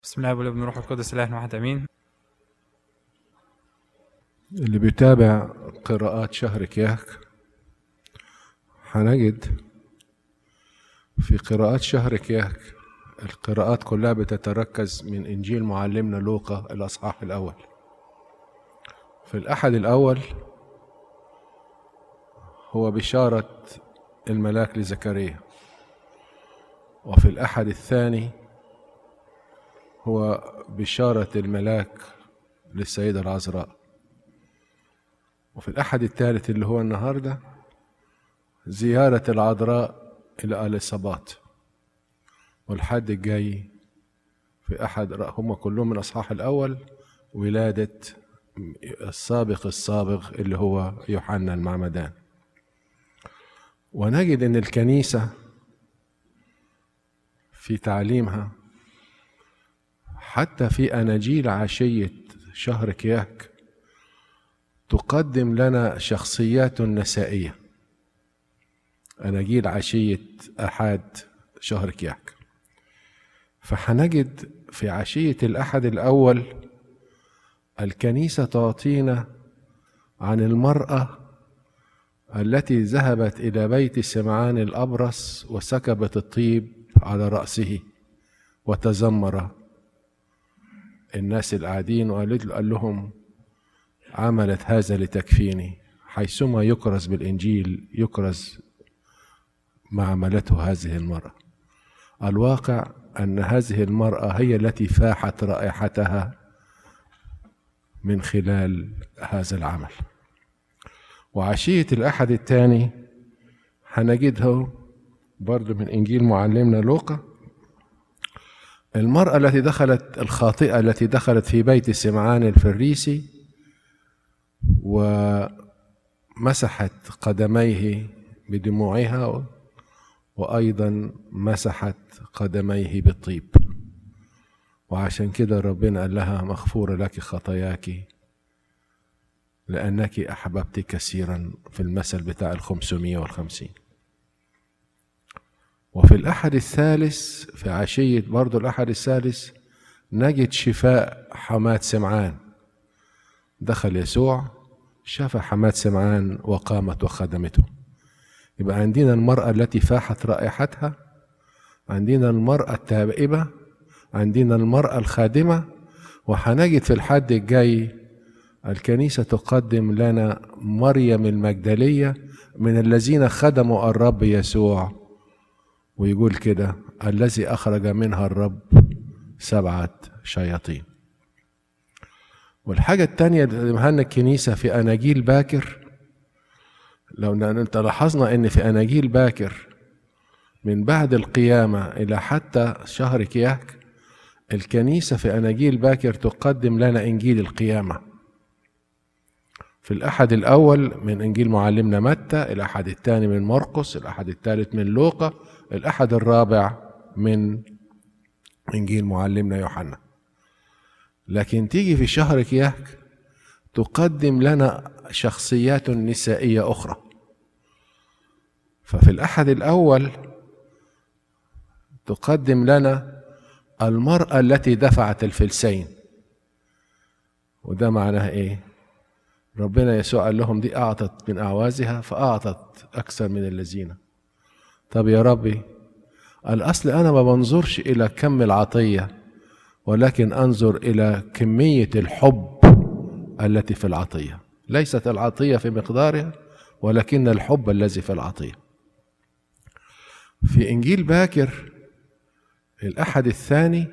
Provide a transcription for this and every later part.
بسم الله والابن والروح القدس الاله واحد امين اللي بيتابع قراءات شهر كياك هنجد في قراءات شهر كياك القراءات كلها بتتركز من إنجيل معلمنا لوقا الأصحاح الأول في الأحد الأول هو بشارة الملاك لزكريا وفي الأحد الثاني هو بشارة الملاك للسيدة العذراء وفي الأحد الثالث اللي هو النهاردة زيارة العذراء إلى آل صبات والحد الجاي في أحد هم كلهم من أصحاح الأول ولادة السابق السابق اللي هو يوحنا المعمدان ونجد أن الكنيسة في تعليمها حتى في أناجيل عشية شهر كياك تقدم لنا شخصيات نسائية أناجيل عشية أحد شهر كياك فحنجد في عشية الأحد الأول الكنيسة تعطينا عن المرأة التي ذهبت إلى بيت سمعان الأبرص وسكبت الطيب على رأسه وتذمر الناس القاعدين وقالت له قال لهم عملت هذا لتكفيني حيثما يكرز بالإنجيل يكرز ما عملته هذه المرأة الواقع أن هذه المرأة هي التي فاحت رائحتها من خلال هذا العمل وعشية الأحد الثاني هنجده برضو من إنجيل معلمنا لوقا المرأة التي دخلت الخاطئة التي دخلت في بيت سمعان الفريسي ومسحت قدميه بدموعها وأيضا مسحت قدميه بالطيب وعشان كده ربنا قال لها مغفورة لك خطاياك لأنك أحببت كثيرا في المثل بتاع الخمسمية والخمسين وفي الأحد الثالث في عشية برضو الأحد الثالث نجد شفاء حماة سمعان دخل يسوع شفى حماة سمعان وقامت وخدمته يبقى عندنا المرأة التي فاحت رائحتها عندنا المرأة التائبة عندنا المرأة الخادمة وهنجد في الحد الجاي الكنيسة تقدم لنا مريم المجدلية من الذين خدموا الرب يسوع ويقول كده الذي أخرج منها الرب سبعة شياطين والحاجة التانية اللي مهنا الكنيسة في أناجيل باكر لو انت لاحظنا ان في اناجيل باكر من بعد القيامة إلى حتى شهر كياك الكنيسة في أناجيل باكر تقدم لنا إنجيل القيامة في الأحد الأول من إنجيل معلمنا متى الأحد الثاني من مرقس الأحد الثالث من لوقا الأحد الرابع من إنجيل معلمنا يوحنا لكن تيجي في شهر كياك تقدم لنا شخصيات نسائية أخرى ففي الأحد الأول تقدم لنا المرأة التي دفعت الفلسين وده معناه إيه؟ ربنا يسوع قال لهم دي أعطت من أعوازها فأعطت أكثر من الذين طب يا ربي الأصل أنا ما بنظرش إلى كم العطية ولكن أنظر إلى كمية الحب التي في العطية ليست العطية في مقدارها ولكن الحب الذي في العطية في إنجيل باكر الأحد الثاني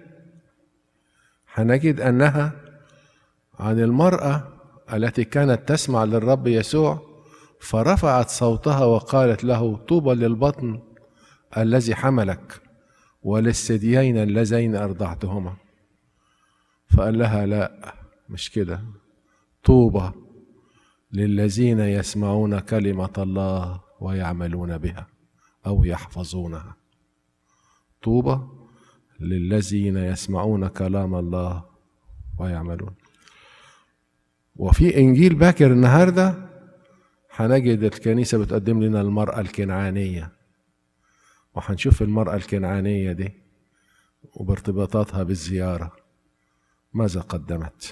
هنجد أنها عن المرأة التي كانت تسمع للرب يسوع فرفعت صوتها وقالت له طوبى للبطن الذي حملك وللثديين اللذين أرضعتهما فقال لها لا مش كده طوبى للذين يسمعون كلمة الله ويعملون بها أو يحفظونها طوبى للذين يسمعون كلام الله ويعملون وفي إنجيل باكر النهارده هنجد الكنيسة بتقدم لنا المرأة الكنعانية وهنشوف المرأة الكنعانية دي وبارتباطاتها بالزيارة ماذا قدمت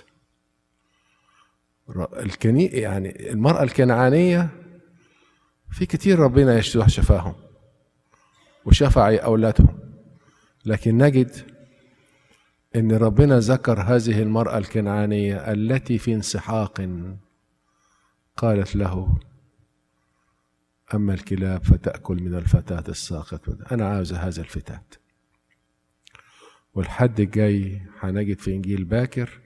الكني يعني المرأة الكنعانية في كتير ربنا يشفع شفاهم وشفع أولادهم لكن نجد ان ربنا ذكر هذه المراه الكنعانيه التي في انسحاق قالت له اما الكلاب فتاكل من الفتاه الساقط انا عاوز هذا الفتات والحد الجاي هنجد في انجيل باكر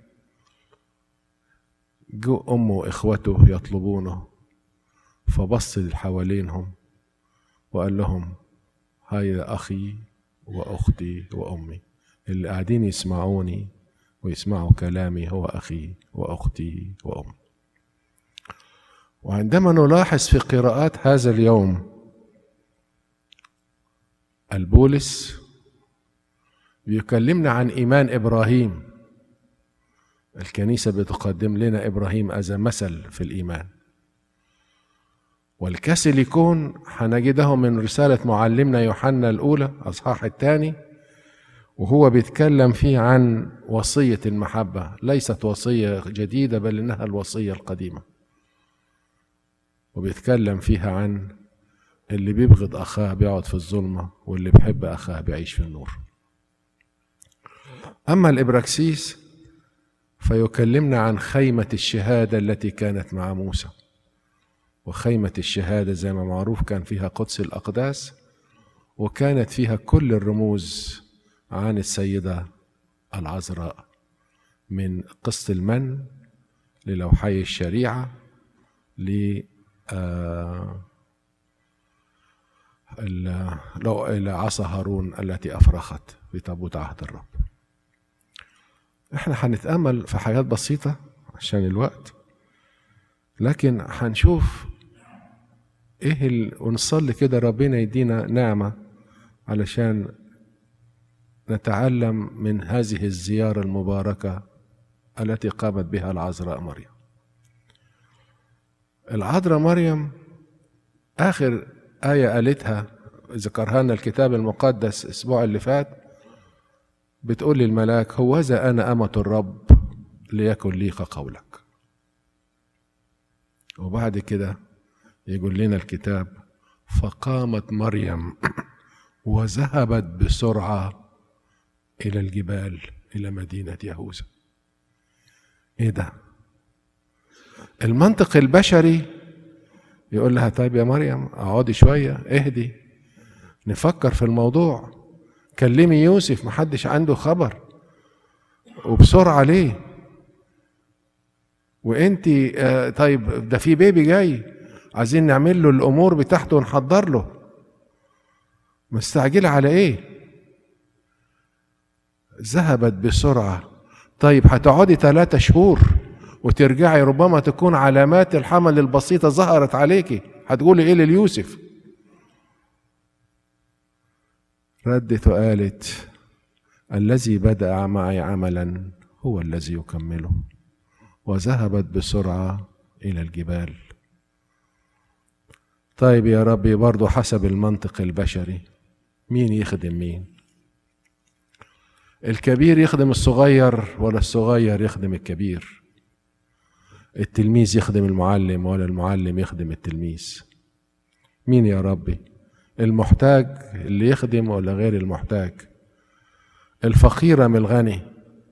جو امه واخوته يطلبونه فبص حوالينهم وقال لهم هاي اخي واختي وامي اللي قاعدين يسمعوني ويسمعوا كلامي هو اخي واختي وامي وعندما نلاحظ في قراءات هذا اليوم البولس بيكلمنا عن ايمان ابراهيم الكنيسه بتقدم لنا ابراهيم از مثل في الايمان والكسل يكون هنجده من رساله معلمنا يوحنا الاولى اصحاح الثاني وهو بيتكلم فيه عن وصيه المحبه ليست وصيه جديده بل انها الوصيه القديمه وبيتكلم فيها عن اللي بيبغض اخاه بيقعد في الظلمه واللي بيحب اخاه بيعيش في النور اما الابراكسيس فيكلمنا عن خيمه الشهاده التي كانت مع موسى وخيمه الشهاده زي ما معروف كان فيها قدس الاقداس وكانت فيها كل الرموز عن السيده العذراء من قسط المن للوحي الشريعه ل لو إلى عصا هارون التي أفرخت في تابوت عهد الرب احنا هنتأمل في حاجات بسيطة عشان الوقت لكن هنشوف ايه ال... ونصلي كده ربنا يدينا نعمة علشان نتعلم من هذه الزيارة المباركة التي قامت بها العذراء مريم العذراء مريم آخر آية قالتها ذكرها لنا الكتاب المقدس الأسبوع اللي فات بتقول للملاك هوذا أنا أمة الرب ليكن لي قولك وبعد كده يقول لنا الكتاب فقامت مريم وذهبت بسرعة إلى الجبال إلى مدينة يهوذا إيه ده؟ المنطق البشري يقول لها طيب يا مريم اقعدي شوية اهدي نفكر في الموضوع كلمي يوسف محدش عنده خبر وبسرعة ليه وانت آه طيب ده في بيبي جاي عايزين نعمل له الامور بتاعته ونحضر له مستعجلة على ايه ذهبت بسرعة طيب هتقعدي ثلاثة شهور وترجعي ربما تكون علامات الحمل البسيطة ظهرت عليكي هتقولي ايه لليوسف ردت وقالت الذي بدأ معي عملا هو الذي يكمله وذهبت بسرعة إلى الجبال طيب يا ربي برضو حسب المنطق البشري مين يخدم مين الكبير يخدم الصغير ولا الصغير يخدم الكبير التلميذ يخدم المعلم ولا المعلم يخدم التلميذ مين يا ربي المحتاج اللي يخدم ولا غير المحتاج الفقيرة من الغني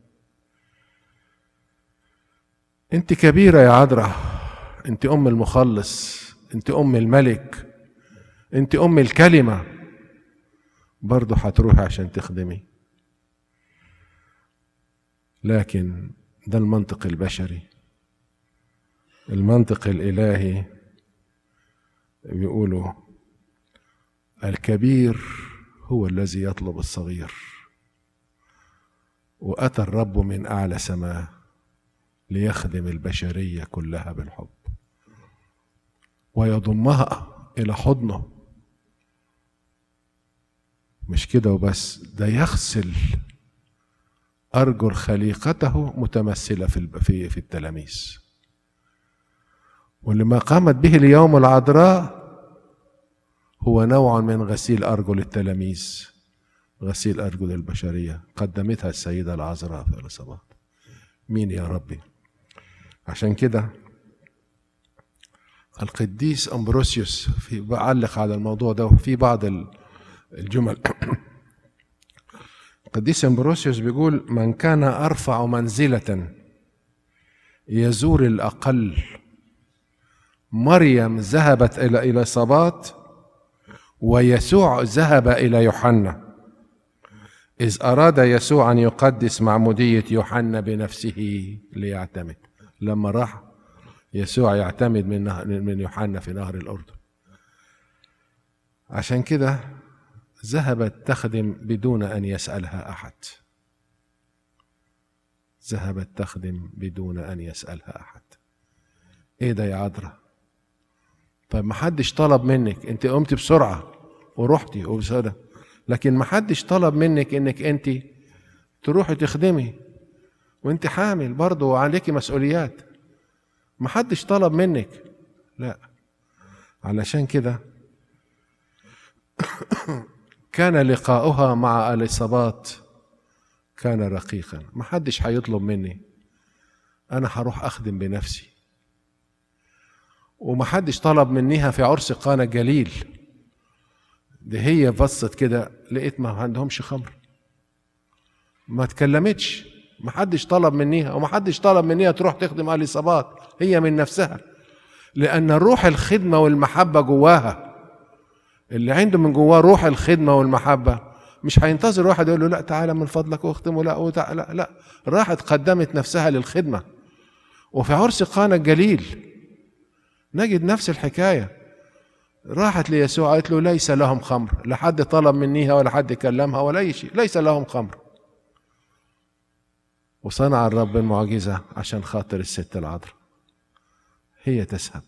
انت كبيرة يا عذراء انت ام المخلص انت ام الملك انت ام الكلمة برضه هتروحي عشان تخدمي لكن ده المنطق البشري المنطق الالهي بيقولوا الكبير هو الذي يطلب الصغير واتى الرب من اعلى سماه ليخدم البشريه كلها بالحب ويضمها الى حضنه مش كده وبس ده يغسل ارجل خليقته متمثله في في في التلاميذ ولما قامت به اليوم العذراء هو نوع من غسيل ارجل التلاميذ غسيل أرجل البشرية قدمتها السيدة العذراء في الإصابات مين يا ربي عشان كده القديس أمبروسيوس في بعلق على الموضوع ده في بعض الجمل القديس أمبروسيوس بيقول من كان أرفع منزلة يزور الأقل مريم ذهبت إلى إليصابات ويسوع ذهب إلى يوحنا إذ أراد يسوع أن يقدس معمودية يوحنا بنفسه ليعتمد لما راح يسوع يعتمد من نهر من يوحنا في نهر الأردن عشان كده ذهبت تخدم بدون أن يسألها أحد ذهبت تخدم بدون أن يسألها أحد إيه ده يا عذراء طيب ما حدش طلب منك انت قمت بسرعة ورحتي وبسرعة لكن ما حدش طلب منك انك انت تروحي تخدمي وانت حامل برضه وعليكي مسؤوليات ما حدش طلب منك لا علشان كده كان لقاؤها مع اليصابات كان رقيقا ما حدش هيطلب مني انا هروح اخدم بنفسي وما حدش طلب منيها في عرس قانا الجليل دي هي بصت كده لقيت ما عندهمش خمر ما اتكلمتش ما حدش طلب منيها وما حدش طلب منيها تروح تخدم اهل صبات هي من نفسها لان روح الخدمه والمحبه جواها اللي عنده من جواه روح الخدمه والمحبه مش هينتظر واحد يقول له لا تعالى من فضلك واختمه لا وتع... لا لا راحت قدمت نفسها للخدمه وفي عرس قانا الجليل نجد نفس الحكايه راحت ليسوع قالت له ليس لهم خمر لا حد طلب منيها ولا حد كلمها ولا اي شيء ليس لهم خمر وصنع الرب المعجزة عشان خاطر الست العذراء هي تسهب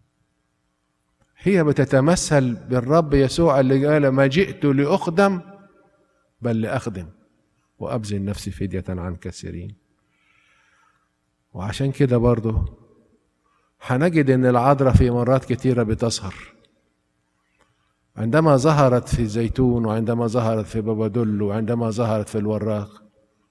هي بتتمثل بالرب يسوع اللي قال ما جئت لأخدم بل لأخدم وأبذل نفسي فدية عن كثيرين وعشان كده برضه هنجد ان العذراء في مرات كتيرة بتسهر عندما ظهرت في الزيتون وعندما ظهرت في بابادل وعندما ظهرت في الوراق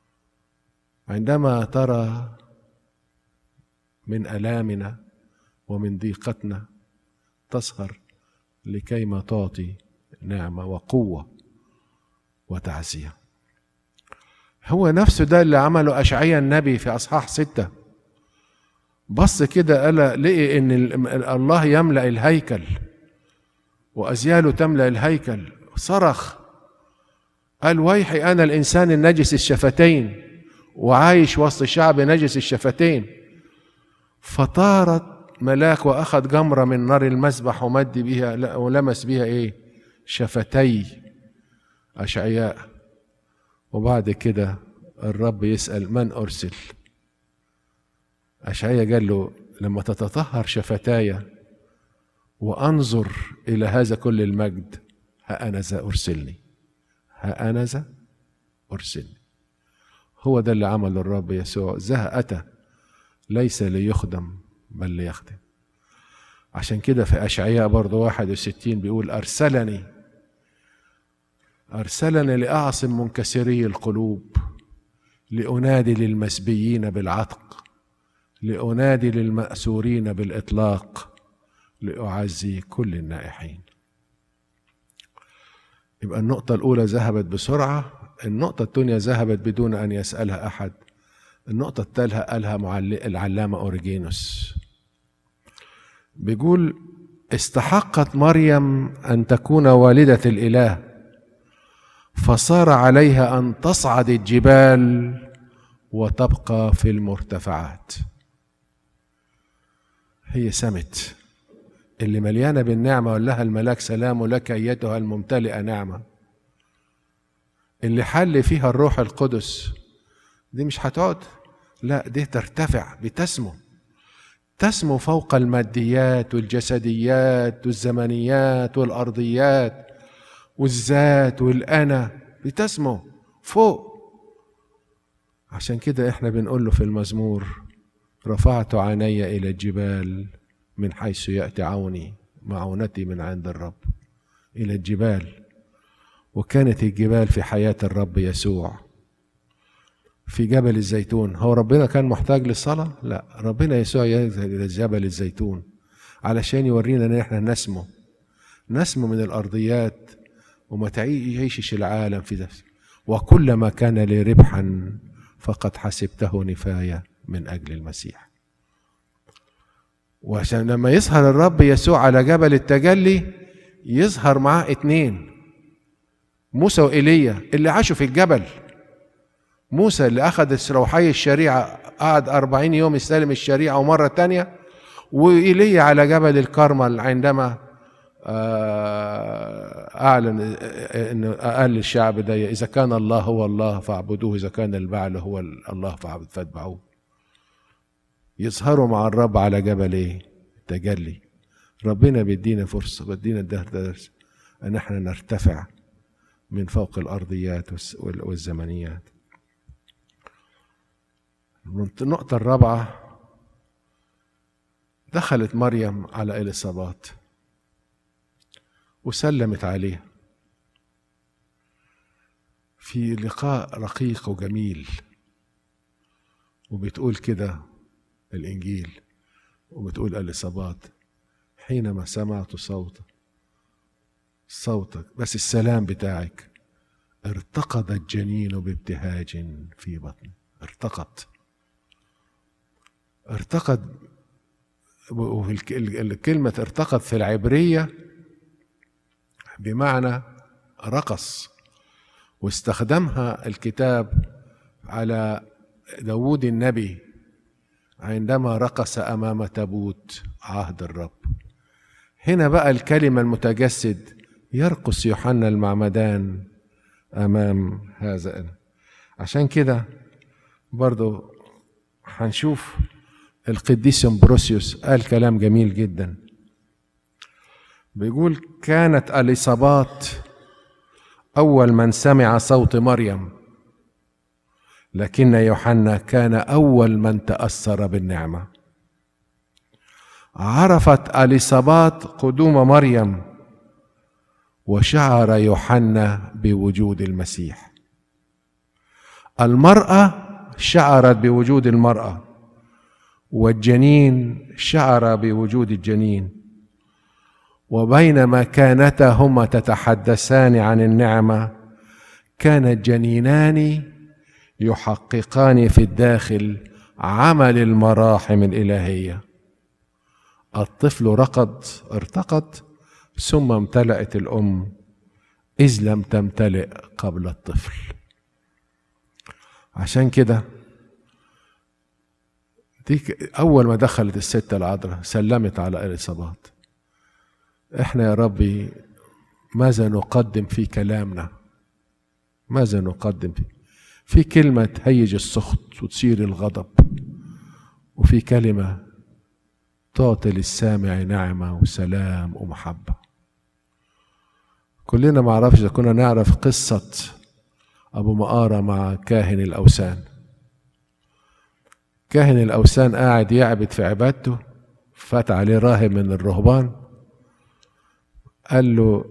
عندما ترى من الامنا ومن ضيقتنا تسهر لكيما تعطي نعمه وقوه وتعزيه هو نفسه ده اللي عمله اشعيا النبي في اصحاح سته بص كده قال لقي ان الله يملا الهيكل وازياله تملا الهيكل صرخ قال ويحي انا الانسان النجس الشفتين وعايش وسط شعب نجس الشفتين فطارت ملاك واخذ جمره من نار المسبح ومد بها ولمس بها ايه شفتي اشعياء وبعد كده الرب يسال من ارسل اشعياء قال له لما تتطهر شفتاي وانظر الى هذا كل المجد ها انا ذا ارسلني ها انا ذا ارسلني هو ده اللي عمله الرب يسوع ذا أتى ليس ليخدم بل ليخدم عشان كده في أشعياء برضه 61 بيقول أرسلني أرسلني لأعصم منكسري القلوب لأنادي للمسبيين بالعتق لأنادي للمأسورين بالإطلاق لأعزي كل النائحين يبقى النقطة الأولى ذهبت بسرعة النقطة الثانية ذهبت بدون أن يسألها أحد النقطة الثالثة قالها العلامة أوريجينوس بيقول استحقت مريم أن تكون والدة الإله فصار عليها أن تصعد الجبال وتبقى في المرتفعات هي سمت اللي مليانة بالنعمة وقال لها الملاك سلام لك أيتها الممتلئة نعمة اللي حل فيها الروح القدس دي مش هتقعد لا دي ترتفع بتسمو تسمو فوق الماديات والجسديات والزمنيات والارضيات والذات والانا بتسمو فوق عشان كده احنا بنقول له في المزمور رفعت عيني الى الجبال من حيث ياتي عوني معونتي من عند الرب الى الجبال وكانت الجبال في حياة الرب يسوع في جبل الزيتون هو ربنا كان محتاج للصلاة؟ لا ربنا يسوع يذهب إلى جبل الزيتون علشان يورينا ان احنا نسمو نسمو من الارضيات وما تعيشش العالم في نفسه وكل ما كان لي ربحا فقد حسبته نفاية من أجل المسيح وعشان لما يظهر الرب يسوع على جبل التجلي يظهر معاه اتنين موسى وإيليا اللي عاشوا في الجبل موسى اللي أخذ روحي الشريعة قعد أربعين يوم يستلم الشريعة ومرة تانية وإيليا على جبل الكرمل عندما أعلن أنه قال للشعب ده إذا كان الله هو الله فاعبدوه إذا كان البعل هو الله فاتبعوه يظهروا مع الرب على جبل إيه؟ تجلي ربنا بيدينا فرصة بيدينا درس أن احنا نرتفع من فوق الأرضيات والزمنيات النقطة الرابعة دخلت مريم على إليصابات وسلمت عليه في لقاء رقيق وجميل وبتقول كده الإنجيل وبتقول الإصابات حينما سمعت صوت صوتك بس السلام بتاعك ارتقد الجنين بابتهاج في بطني ارتقد ارتقد الكلمة ارتقد في العبرية بمعنى رقص واستخدمها الكتاب على داود النبي عندما رقص أمام تابوت عهد الرب هنا بقى الكلمة المتجسد يرقص يوحنا المعمدان أمام هذا عشان كده برضو هنشوف القديس امبروسيوس قال كلام جميل جدا بيقول كانت اليصابات اول من سمع صوت مريم لكن يوحنا كان اول من تاثر بالنعمه عرفت اليصابات قدوم مريم وشعر يوحنا بوجود المسيح المراه شعرت بوجود المراه والجنين شعر بوجود الجنين وبينما كانتا هما تتحدثان عن النعمه كان الجنينان يحققان في الداخل عمل المراحم الالهيه الطفل رقد ارتقد ثم امتلأت الام اذ لم تمتلئ قبل الطفل عشان كده دي اول ما دخلت الست العذراء سلمت على اليصابات احنا يا ربي ماذا نقدم في كلامنا ماذا نقدم في في كلمة تهيج السخط وتثير الغضب وفي كلمة تعطي للسامع نعمة وسلام ومحبة كلنا ما عرفش إذا كنا نعرف قصة أبو مقارة مع كاهن الأوثان كاهن الأوثان قاعد يعبد في عبادته فات عليه راهب من الرهبان قال له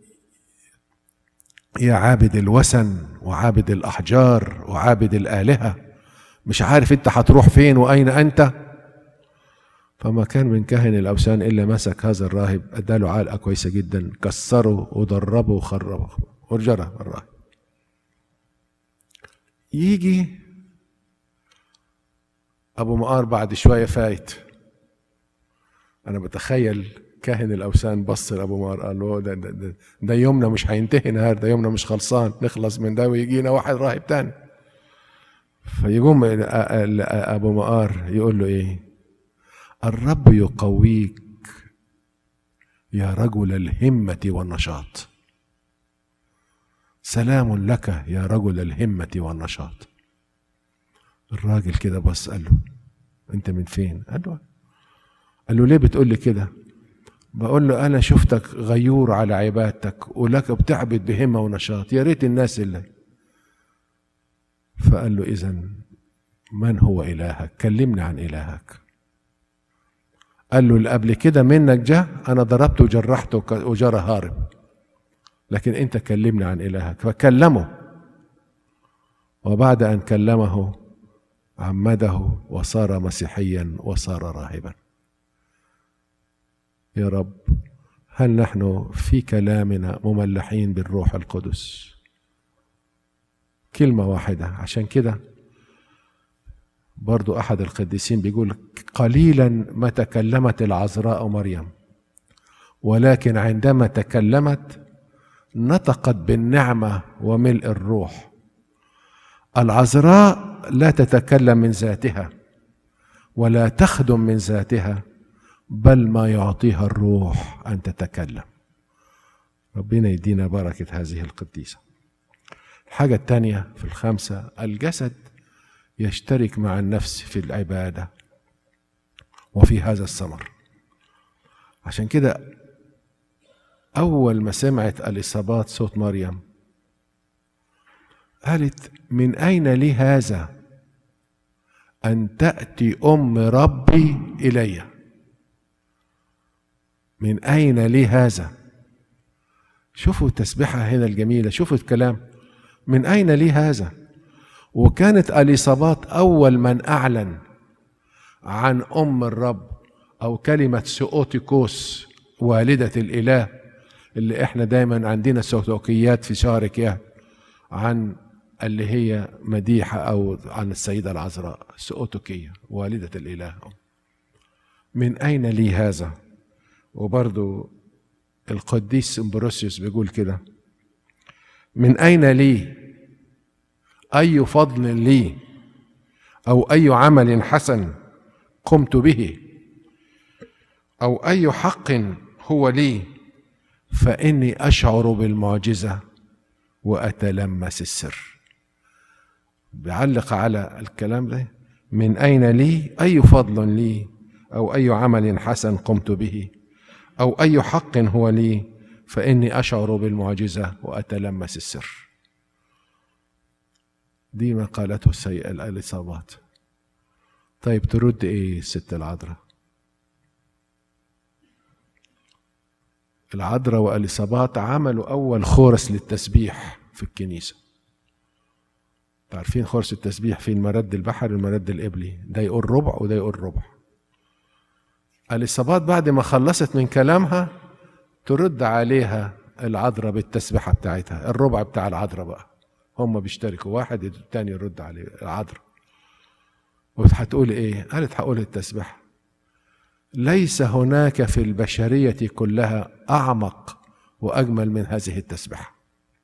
يا عابد الوثن وعابد الأحجار وعابد الآلهة مش عارف انت هتروح فين وأين أنت فما كان من كاهن الأوثان إلا مسك هذا الراهب أداله علقة كويسة جدا كسره ودربه وخربه ورجره الراهب يجي أبو مقار بعد شوية فايت أنا بتخيل كاهن الأوثان بص لأبو مقار قال له ده, ده, ده, ده يومنا مش هينتهي النهارده يومنا مش خلصان نخلص من ده ويجينا واحد راهب تاني فيقوم أبو مقار يقول له إيه الرب يقويك يا رجل الهمة والنشاط سلام لك يا رجل الهمة والنشاط الراجل كده بص قال له انت من فين قال له قال له ليه بتقول لي كده بقول له انا شفتك غيور على عبادتك ولك بتعبد بهمه ونشاط يا ريت الناس اللي فقال له اذا من هو الهك كلمني عن الهك قال له اللي قبل كده منك جه انا ضربته وجرحته وجرى هارب لكن انت كلمني عن الهك فكلمه وبعد ان كلمه عمده وصار مسيحيا وصار راهبا يا رب هل نحن في كلامنا مملحين بالروح القدس كلمة واحدة عشان كده برضو أحد القديسين بيقول قليلا ما تكلمت العذراء مريم ولكن عندما تكلمت نطقت بالنعمة وملء الروح العذراء لا تتكلم من ذاتها ولا تخدم من ذاتها بل ما يعطيها الروح ان تتكلم ربنا يدينا بركه هذه القديسه الحاجه الثانيه في الخامسه الجسد يشترك مع النفس في العباده وفي هذا الثمر عشان كده اول ما سمعت اليصابات صوت مريم قالت من اين لي هذا ان تاتي ام ربي الي من اين لي هذا شوفوا التسبيحه هنا الجميله شوفوا الكلام من اين لي هذا وكانت اليصابات اول من اعلن عن ام الرب او كلمه سؤوتيكوس والده الاله اللي احنا دايما عندنا سوتوكيات في شهر كياه عن اللي هي مديحة أو عن السيدة العذراء سؤوتوكية والدة الإله من أين لي هذا وبرضو القديس امبروسيوس بيقول كده من أين لي أي فضل لي أو أي عمل حسن قمت به أو أي حق هو لي فإني أشعر بالمعجزة وأتلمس السر بيعلق على الكلام ده من أين لي أي فضل لي أو أي عمل حسن قمت به أو أي حق هو لي فإني أشعر بالمعجزة وأتلمس السر دي ما قالته السيئة الإصابات طيب ترد إيه الست العذراء العذراء والإصابات عملوا أول خورس للتسبيح في الكنيسة عارفين خورس التسبيح في المرد البحري والمرد القبلي ده يقول ربع وده يقول ربع الإصابات بعد ما خلصت من كلامها ترد عليها العذراء بالتسبيحة بتاعتها الربع بتاع العذراء بقى هم بيشتركوا واحد التاني يرد عليه العذراء وهتقول ايه قالت هقول التسبيحة ليس هناك في البشرية كلها أعمق وأجمل من هذه التسبيحة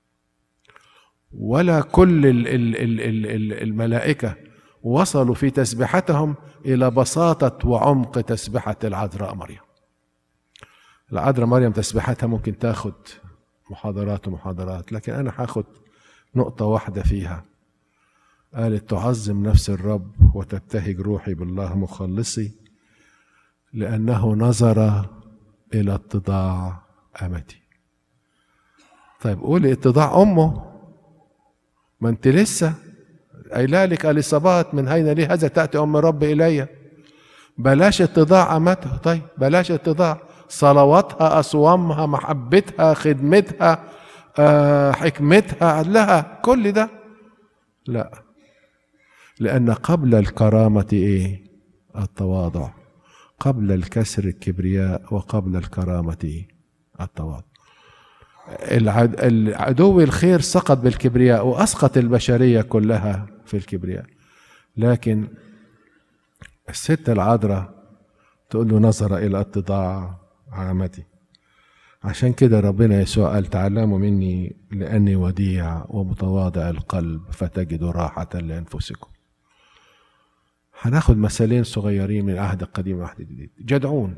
ولا كل ال ال ال ال الملائكة وصلوا في تسبيحتهم إلى بساطة وعمق تسبيحة العذراء مريم العذراء مريم تسبيحتها ممكن تاخد محاضرات ومحاضرات لكن أنا هاخد نقطة واحدة فيها قالت تعظم نفس الرب وتبتهج روحي بالله مخلصي لأنه نظر إلى اتضاع أمتي طيب قولي اتضاع أمه ما أنت لسه قايله لك اليصابات من أين لي هذا تأتي أم الرب إلي بلاش اتضاع أمته طيب بلاش اتضاع صلواتها أصوامها محبتها خدمتها آه حكمتها لها كل ده لا لأن قبل الكرامة إيه التواضع قبل الكسر الكبرياء وقبل الكرامة التواضع العدو الخير سقط بالكبرياء وأسقط البشرية كلها في الكبرياء لكن الست العذراء تقول له نظر إلى اتضاع عامتي عشان كده ربنا يسوع قال تعلموا مني لأني وديع ومتواضع القلب فتجدوا راحة لأنفسكم هناخد مثالين صغيرين من العهد القديم والعهد الجديد جدعون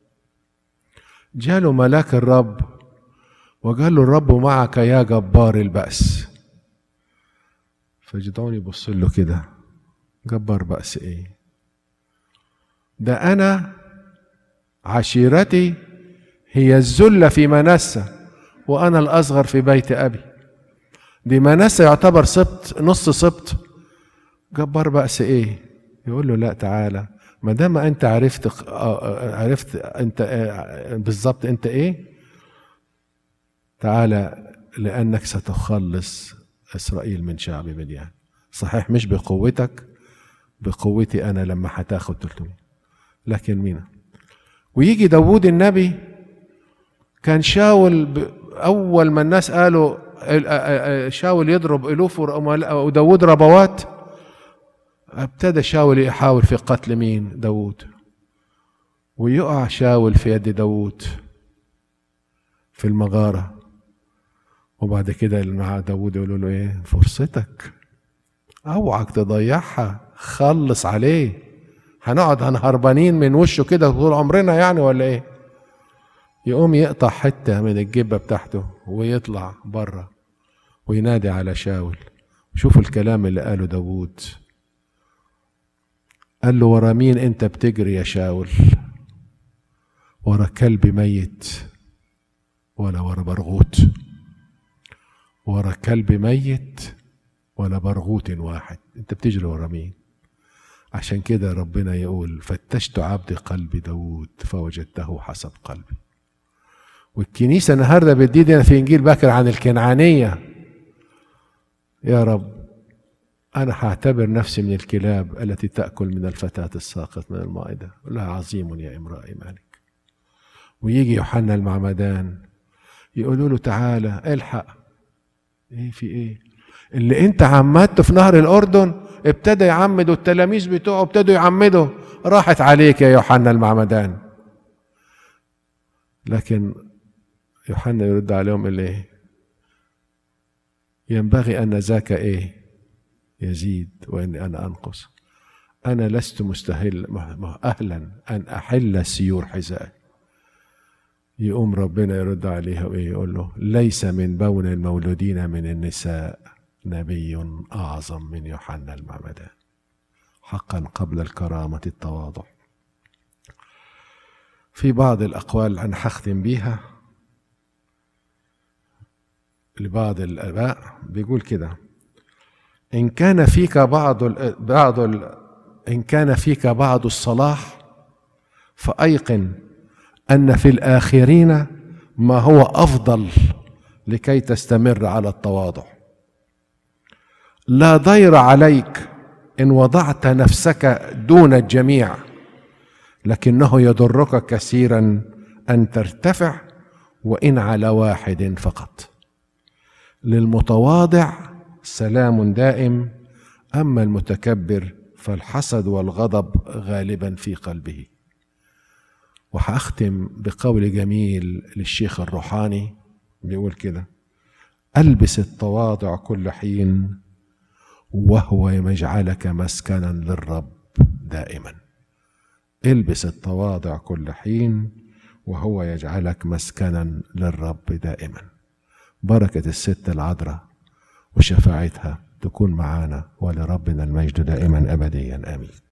جاله ملاك الرب وقال له الرب معك يا جبار البأس فجدعون يبص له كده جبار بأس ايه ده انا عشيرتي هي الذلة في منسى وانا الاصغر في بيت ابي دي منسى يعتبر سبط نص سبط جبار بأس ايه يقول له لا تعالى ما دام انت عرفت عرفت انت بالظبط انت ايه تعالى لأنك ستخلص إسرائيل من شعب مديان صحيح مش بقوتك بقوتي أنا لما هتاخد 300 لكن مين ويجي داوود النبي كان شاول ب... أول ما الناس قالوا ال- آ- آ- شاول يضرب ألوف ورمال- وداوود ربوات ابتدى شاول يحاول في قتل مين داوود ويقع شاول في يد داوود في المغارة وبعد كده اللي مع داوود يقولوا له ايه فرصتك اوعك تضيعها خلص عليه هنقعد هنهربانين من وشه كده طول عمرنا يعني ولا ايه يقوم يقطع حتة من الجبة بتاعته ويطلع بره وينادي على شاول شوفوا الكلام اللي قاله داوود قال له ورا مين انت بتجري يا شاول ورا كلب ميت ولا ورا برغوت ورا كلب ميت ولا برغوت واحد انت بتجري ورا مين عشان كده ربنا يقول فتشت عبد قلب داود فوجدته حسب قلبي والكنيسة النهاردة بتدينا في إنجيل باكر عن الكنعانية يا رب أنا هعتبر نفسي من الكلاب التي تأكل من الفتاة الساقط من المائدة لها عظيم يا امرأة مالك ويجي يوحنا المعمدان يقولوا له تعالى الحق ايه في ايه اللي انت عمدته في نهر الاردن ابتدى يعمد والتلاميذ بتوعه ابتدوا يعمدوا راحت عليك يا يوحنا المعمدان لكن يوحنا يرد عليهم اللي ايه ينبغي ان ذاك ايه يزيد واني انا انقص انا لست مستهل اهلا ان احل سيور حذائي يقوم ربنا يرد عليها وايه يقول له ليس من بون المولودين من النساء نبي اعظم من يوحنا المعمدان حقا قبل الكرامه التواضع في بعض الاقوال انا هختم بيها لبعض الاباء بيقول كده ان كان فيك بعض ال بعض ال ان كان فيك بعض الصلاح فايقن ان في الاخرين ما هو افضل لكي تستمر على التواضع لا ضير عليك ان وضعت نفسك دون الجميع لكنه يضرك كثيرا ان ترتفع وان على واحد فقط للمتواضع سلام دائم اما المتكبر فالحسد والغضب غالبا في قلبه وهختم بقول جميل للشيخ الروحاني بيقول كده البس التواضع كل حين وهو يجعلك مسكنا للرب دائما البس التواضع كل حين وهو يجعلك مسكنا للرب دائما بركة الست العذراء وشفاعتها تكون معانا ولربنا المجد دائما أبديا آمين